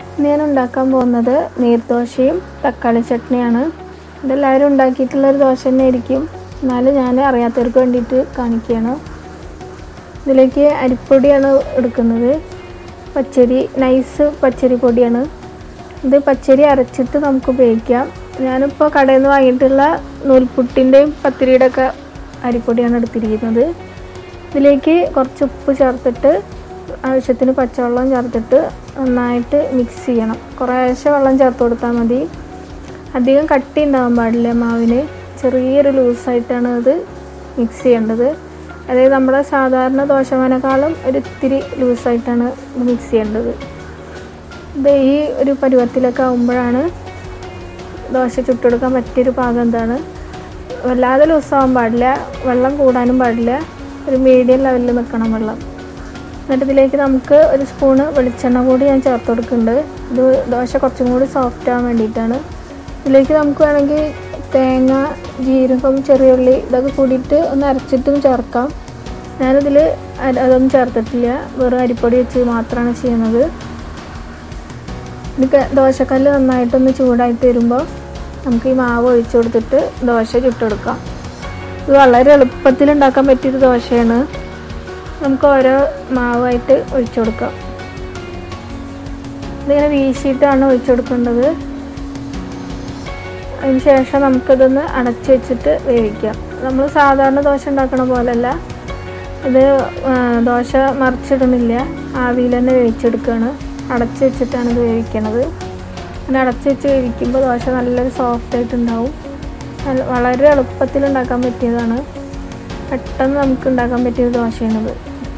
ഇന്ന് ഞാൻ ഉണ്ടാക്കാൻ പോകുന്നത് നീർദോശയും തക്കാളി ചട്നിയാണ് ഇതെല്ലാവരും ഉണ്ടാക്കിയിട്ടുള്ളൊരു ദോശ തന്നെ ആയിരിക്കും എന്നാലും ഞാൻ അറിയാത്തവർക്ക് വേണ്ടിയിട്ട് കാണിക്കുകയാണ് ഇതിലേക്ക് അരിപ്പൊടിയാണ് എടുക്കുന്നത് പച്ചരി നൈസ് പച്ചരി പൊടിയാണ് ഇത് പച്ചരി അരച്ചിട്ട് നമുക്ക് ഉപയോഗിക്കാം ഞാനിപ്പോൾ കടയിൽ നിന്ന് വാങ്ങിയിട്ടുള്ള നൂൽപുട്ടിൻ്റെയും പത്തിരിയുടെ ഒക്കെ അരിപ്പൊടിയാണ് എടുത്തിരിക്കുന്നത് ഇതിലേക്ക് കുറച്ച് ഉപ്പ് ചേർത്തിട്ട് ആവശ്യത്തിന് പച്ചവെള്ളം ചേർത്തിട്ട് നന്നായിട്ട് മിക്സ് ചെയ്യണം കുറേശ്ശെ വെള്ളം ചേർത്ത് കൊടുത്താൽ മതി അധികം കട്ടി ഉണ്ടാകാൻ പാടില്ല മാവിന് ചെറിയൊരു ലൂസായിട്ടാണ് അത് മിക്സ് ചെയ്യേണ്ടത് അതായത് നമ്മുടെ സാധാരണ ദോശമാനേക്കാളും ഒരു ഇത്തിരി ലൂസായിട്ടാണ് ഇത് മിക്സ് ചെയ്യേണ്ടത് ഇത് ഈ ഒരു പരുവത്തിലൊക്കെ ആകുമ്പോഴാണ് ദോശ ചുട്ടെടുക്കാൻ പറ്റിയൊരു പാകം എന്താണ് വല്ലാതെ ലൂസാവാൻ പാടില്ല വെള്ളം കൂടാനും പാടില്ല ഒരു മീഡിയം ലെവലിൽ നിൽക്കണം വെള്ളം എന്നിട്ട് ഇതിലേക്ക് നമുക്ക് ഒരു സ്പൂണ് വെളിച്ചെണ്ണ കൂടി ഞാൻ ചേർത്ത് കൊടുക്കുന്നുണ്ട് ഇത് ദോശ കുറച്ചും കൂടി സോഫ്റ്റ് ആവാൻ വേണ്ടിയിട്ടാണ് ഇതിലേക്ക് നമുക്ക് വേണമെങ്കിൽ തേങ്ങ ജീരകം ചെറിയുള്ളി ഇതൊക്കെ കൂടിയിട്ട് ഒന്ന് അരച്ചിട്ടും ചേർക്കാം ഞാനിതിൽ അതൊന്നും ചേർത്തിട്ടില്ല വെറും അരിപ്പൊടി വെച്ച് മാത്രമാണ് ചെയ്യുന്നത് ഇത് ദോശക്കല്ല് നന്നായിട്ടൊന്ന് ചൂടായിട്ട് വരുമ്പോൾ നമുക്ക് ഈ മാവ് ഒഴിച്ചു കൊടുത്തിട്ട് ദോശ ചുട്ടെടുക്കാം ഇത് വളരെ എളുപ്പത്തിൽ ഉണ്ടാക്കാൻ പറ്റിയൊരു ദോശയാണ് നമുക്ക് ഓരോ മാവായിട്ട് ഒഴിച്ചു കൊടുക്കാം ഇതിങ്ങനെ വീശിയിട്ടാണ് ഒഴിച്ചു കൊടുക്കേണ്ടത് അതിന് ശേഷം നമുക്കിതൊന്ന് അടച്ച് വെച്ചിട്ട് വേവിക്കാം നമ്മൾ സാധാരണ ദോശ ഉണ്ടാക്കണ പോലെയല്ല ഇത് ദോശ മറിച്ചിടുന്നില്ല ആവിയിൽ തന്നെ വേവിച്ചെടുക്കുകയാണ് അടച്ച് വെച്ചിട്ടാണ് ഇത് വേവിക്കണത് അങ്ങനെ അടച്ച് വെച്ച് വേവിക്കുമ്പോൾ ദോശ നല്ലൊരു സോഫ്റ്റ് ആയിട്ടുണ്ടാവും വളരെ എളുപ്പത്തിൽ ഉണ്ടാക്കാൻ പറ്റിയതാണ് പെട്ടെന്ന് നമുക്ക് ഉണ്ടാക്കാൻ പറ്റിയ ദോശയാണിത്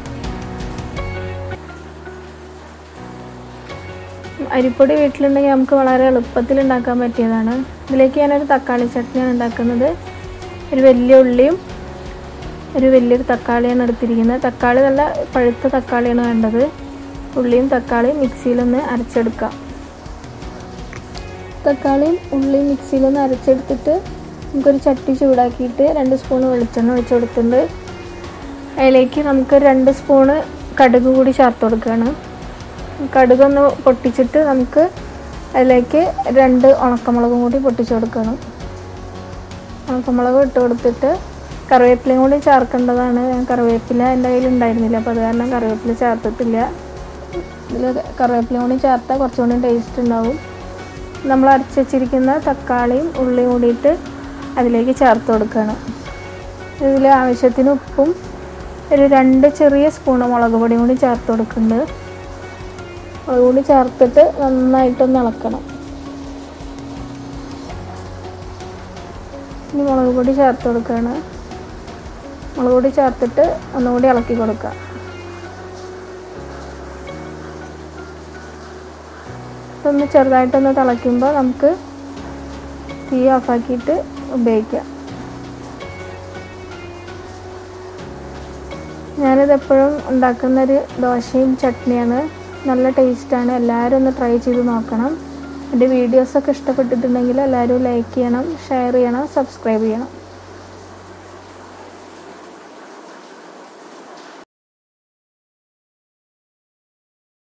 അരിപ്പൊടി വീട്ടിലുണ്ടെങ്കിൽ നമുക്ക് വളരെ എളുപ്പത്തിൽ ഉണ്ടാക്കാൻ പറ്റിയതാണ് ഇതിലേക്ക് ഞാനൊരു തക്കാളി ചട്നിയാണ് ഉണ്ടാക്കുന്നത് ഒരു വലിയ ഉള്ളിയും ഒരു വലിയൊരു തക്കാളിയാണ് എടുത്തിരിക്കുന്നത് തക്കാളി നല്ല പഴുത്ത തക്കാളിയാണ് വേണ്ടത് ഉള്ളിയും തക്കാളിയും മിക്സിയിലൊന്ന് അരച്ചെടുക്കാം തക്കാളിയും ഉള്ളിയും മിക്സിയിലൊന്ന് അരച്ചെടുത്തിട്ട് നമുക്കൊരു ചട്ടി ചൂടാക്കിയിട്ട് രണ്ട് സ്പൂൺ വെളിച്ചെണ്ണ ഒഴിച്ച് കൊടുത്തിട്ടുണ്ട് അതിലേക്ക് നമുക്ക് രണ്ട് സ്പൂണ് കടുക് കൂടി ചേർത്ത് കൊടുക്കുകയാണ് കടുകൊന്ന് പൊട്ടിച്ചിട്ട് നമുക്ക് അതിലേക്ക് രണ്ട് ഉണക്കമുളകും കൂടി പൊട്ടിച്ച് കൊടുക്കണം ഉണക്കമുളക് ഇട്ട് കൊടുത്തിട്ട് കറിവേപ്പിലയും കൂടി ചേർക്കേണ്ടതാണ് ഞാൻ കറിവേപ്പില എൻ്റെ കയ്യിൽ ഉണ്ടായിരുന്നില്ല അപ്പോൾ അത് കാരണം കറിവേപ്പില ചേർത്തിട്ടില്ല ഇതിൽ കറിവേപ്പിലയും കൂടി ചേർത്താൽ കുറച്ചുകൂടി ടേസ്റ്റ് ഉണ്ടാവും നമ്മൾ അരച്ച് വെച്ചിരിക്കുന്ന തക്കാളിയും ഉള്ളിയും കൂടിയിട്ട് അതിലേക്ക് ചേർത്ത് കൊടുക്കണം ഇതിൽ ആവശ്യത്തിന് ഉപ്പും ഒരു രണ്ട് ചെറിയ സ്പൂണ് മുളക് പൊടിയും കൂടി ചേർത്ത് കൊടുക്കുന്നുണ്ട് അതുകൂടി ചേർത്തിട്ട് നന്നായിട്ടൊന്ന് ഇളക്കണം ഇനി മുളക് പൊടി ചേർത്ത് കൊടുക്കുകയാണ് മുളക് പൊടി ചേർത്തിട്ട് ഒന്നുകൂടി ഇളക്കി കൊടുക്കുക ഇതൊന്ന് ചെറുതായിട്ടൊന്ന് തിളയ്ക്കുമ്പോൾ നമുക്ക് തീ ഓഫാക്കിയിട്ട് ഉപയോഗിക്കാം ഞാനിത് എപ്പോഴും ഉണ്ടാക്കുന്നൊരു ദോശയും ചട്നിയാണ് നല്ല ടേസ്റ്റാണ് എല്ലാവരും ഒന്ന് ട്രൈ ചെയ്ത് നോക്കണം എൻ്റെ വീഡിയോസൊക്കെ ഇഷ്ടപ്പെട്ടിട്ടുണ്ടെങ്കിൽ എല്ലാവരും ലൈക്ക് ചെയ്യണം ഷെയർ ചെയ്യണം സബ്സ്ക്രൈബ് ചെയ്യണം